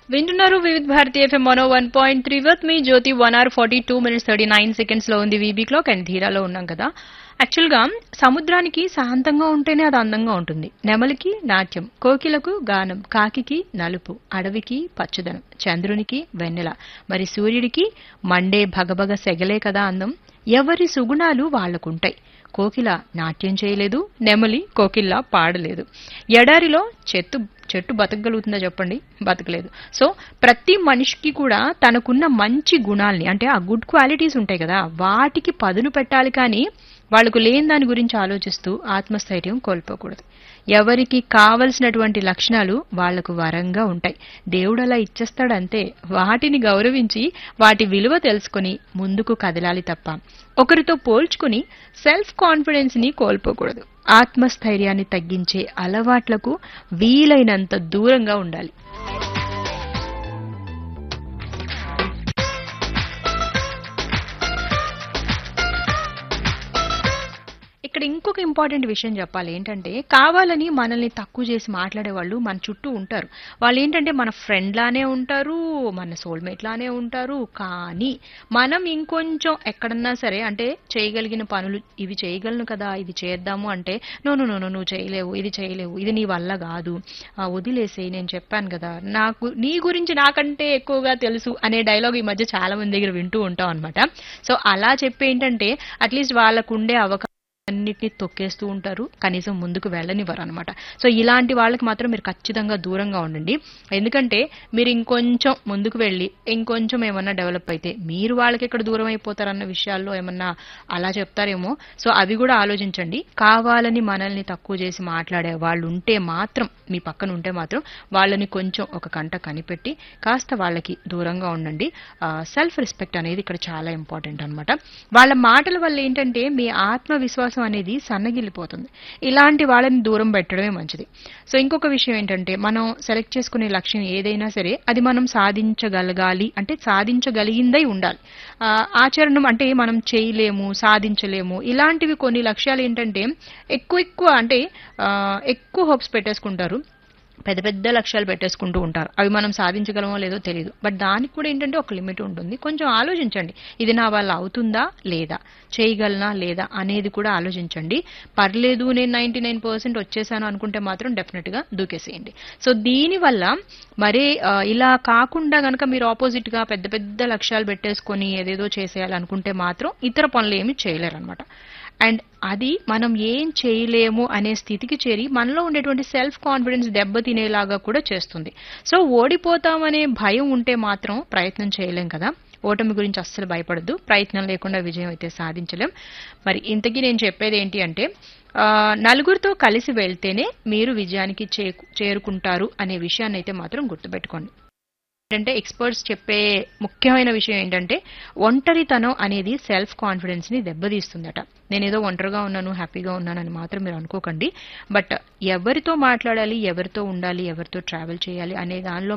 వింటున్నారు వివిధ భారతి ఎఫ్ఎం మనో one point three వత్ మీ Jyothi one hour forty two minutes thirty nine seconds లో ఉంది వీబీ క్లాక్ అండ్ ధీరాలో ఉన్నాం కదా యాక్చువల్ గా సముద్రానికి శాంతంగా ఉంటేనే అది అందంగా ఉంటుంది నెమలికి నాట్యం కోకిలకు గానం కాకికి నలుపు అడవికి పచ్చదనం చంద్రునికి వెన్నెల మరి సూర్యుడికి మండే భగభగ సెగలే కదా అందం ఎవరి సుగుణాలు వాళ్ళకుంటాయి కోకిల నాట్యం చేయలేదు నెమలి కోకిల్లా పాడలేదు ఎడారిలో చెట్టు చెట్టు బతకగలుగుతుందా చెప్పండి బతకలేదు సో ప్రతి మనిషికి కూడా తనకున్న మంచి గుణాల్ని అంటే ఆ గుడ్ క్వాలిటీస్ ఉంటాయి కదా వాటికి పదును పెట్టాలి కానీ వాళ్ళకు లేని దాని గురించి ఆలోచిస్తూ ఆత్మస్థైర్యం కోల్పోకూడదు ఎవరికి కావలసినటువంటి లక్షణాలు వాళ్లకు వరంగా ఉంటాయి దేవుడు అలా ఇచ్చేస్తాడంతే వాటిని గౌరవించి వాటి విలువ తెలుసుకొని ముందుకు కదలాలి తప్ప ఒకరితో పోల్చుకుని సెల్ఫ్ కాన్ఫిడెన్స్ ని కోల్పోకూడదు ఆత్మస్థైర్యాన్ని తగ్గించే అలవాట్లకు వీలైనంత దూరంగా ఉండాలి ఇక్కడ ఇంకొక ఇంపార్టెంట్ విషయం చెప్పాలి ఏంటంటే కావాలని మనల్ని తక్కువ చేసి మాట్లాడే వాళ్ళు మన చుట్టూ ఉంటారు వాళ్ళు ఏంటంటే మన ఫ్రెండ్ లానే ఉంటారు మన సోల్మేట్ లానే ఉంటారు కానీ మనం ఇంకొంచెం ఎక్కడన్నా సరే అంటే చేయగలిగిన పనులు ఇవి చేయగలను కదా ఇది చేద్దాము అంటే నో నో నో నువ్వు చేయలేవు ఇది చేయలేవు ఇది నీ వల్ల కాదు ఆ, వదిలేసేయ్ నేను చెప్పాను కదా నాకు నీ గురించి నాకంటే ఎక్కువగా తెలుసు అనే డైలాగ్ ఈ మధ్య చాలా మంది దగ్గర వింటూ ఉంటాం అనమాట సో అలా చెప్పి ఏంటంటే అట్లీస్ట్ వాళ్ళకు ఉండే అవకాశం అన్నిటిని తొక్కేస్తూ ఉంటారు కనీసం ముందుకు వెళ్ళనివ్వరు అనమాట సో ఇలాంటి వాళ్ళకి మాత్రం మీరు ఖచ్చితంగా దూరంగా ఉండండి ఎందుకంటే మీరు ఇంకొంచెం ముందుకు వెళ్ళి ఇంకొంచెం ఏమన్నా డెవలప్ అయితే మీరు వాళ్ళకి ఎక్కడ దూరం అయిపోతారన్న విషయాల్లో ఏమన్నా అలా చెప్తారేమో సో అవి కూడా ఆలోచించండి కావాలని మనల్ని తక్కువ చేసి మాట్లాడే వాళ్ళు ఉంటే మాత్రం మీ పక్కన ఉంటే మాత్రం వాళ్ళని కొంచెం ఒక కంట కనిపెట్టి కాస్త వాళ్ళకి దూరంగా ఉండండి సెల్ఫ్ రెస్పెక్ట్ అనేది ఇక్కడ చాలా ఇంపార్టెంట్ అన్నమాట వాళ్ళ మాటల వల్ల ఏంటంటే మీ ఆత్మవిశ్వాసం అనేది సన్నగిల్లిపోతుంది ఇలాంటి వాళ్ళని దూరం పెట్టడమే మంచిది సో ఇంకొక విషయం ఏంటంటే మనం సెలెక్ట్ చేసుకునే లక్ష్యం ఏదైనా సరే అది మనం సాధించగలగాలి అంటే సాధించగలిగిందై ఉండాలి ఆ, ఆచరణం అంటే మనం చేయలేము సాధించలేము ఇలాంటివి కొన్ని లక్ష్యాలు ఏంటంటే ఎక్కువ ఎక్కువ అంటే ఆ, ఎక్కువ హోప్స్ పెట్టేసుకుంటారు పెద్ద పెద్ద లక్ష్యాలు పెట్టేసుకుంటూ ఉంటారు అవి మనం సాధించగలమో లేదో తెలియదు బట్ దానికి కూడా ఏంటంటే ఒక లిమిట్ ఉంటుంది కొంచెం ఆలోచించండి ఇది నా వల్ల అవుతుందా లేదా చేయగలనా లేదా అనేది కూడా ఆలోచించండి పర్లేదు నేను నైంటీ నైన్ పర్సెంట్ వచ్చేసాను అనుకుంటే మాత్రం డెఫినెట్ గా దూకేసేయండి సో దీనివల్ల మరే ఆ, ఇలా కాకుండా గనక మీరు ఆపోజిట్ గా పెద్ద పెద్ద లక్ష్యాలు పెట్టేసుకొని ఏదేదో చేసేయాలనుకుంటే మాత్రం ఇతర పనులు ఏమీ చేయలేరన్నమాట అండ్ అది మనం ఏం చేయలేము అనే స్థితికి చేరి మనలో ఉండేటువంటి సెల్ఫ్ కాన్ఫిడెన్స్ దెబ్బతినేలాగా కూడా చేస్తుంది సో ఓడిపోతామనే భయం ఉంటే మాత్రం ప్రయత్నం చేయలేం కదా ఓటమి గురించి అస్సలు భయపడద్దు ప్రయత్నం లేకుండా విజయం అయితే సాధించలేం మరి ఇంతకీ నేను చెప్పేది ఏంటి అంటే ఆ, నలుగురితో కలిసి వెళ్తేనే మీరు విజయానికి చేకు- చేరుకుంటారు అనే విషయాన్ని అయితే మాత్రం గుర్తుపెట్టుకోండి ఏంటంటే ఎక్స్పర్ట్స్ చెప్పే ముఖ్యమైన విషయం ఏంటంటే ఒంటరితనం అనేది సెల్ఫ్ కాన్ఫిడెన్స్ ని దెబ్బతీస్తుందట నేనేదో ఒంటరిగా ఉన్నాను హ్యాపీగా ఉన్నాను అని మాత్రం మీరు అనుకోకండి బట్ ఎవరితో మాట్లాడాలి ఎవరితో ఉండాలి ఎవరితో ట్రావెల్ చేయాలి అనే దానిలో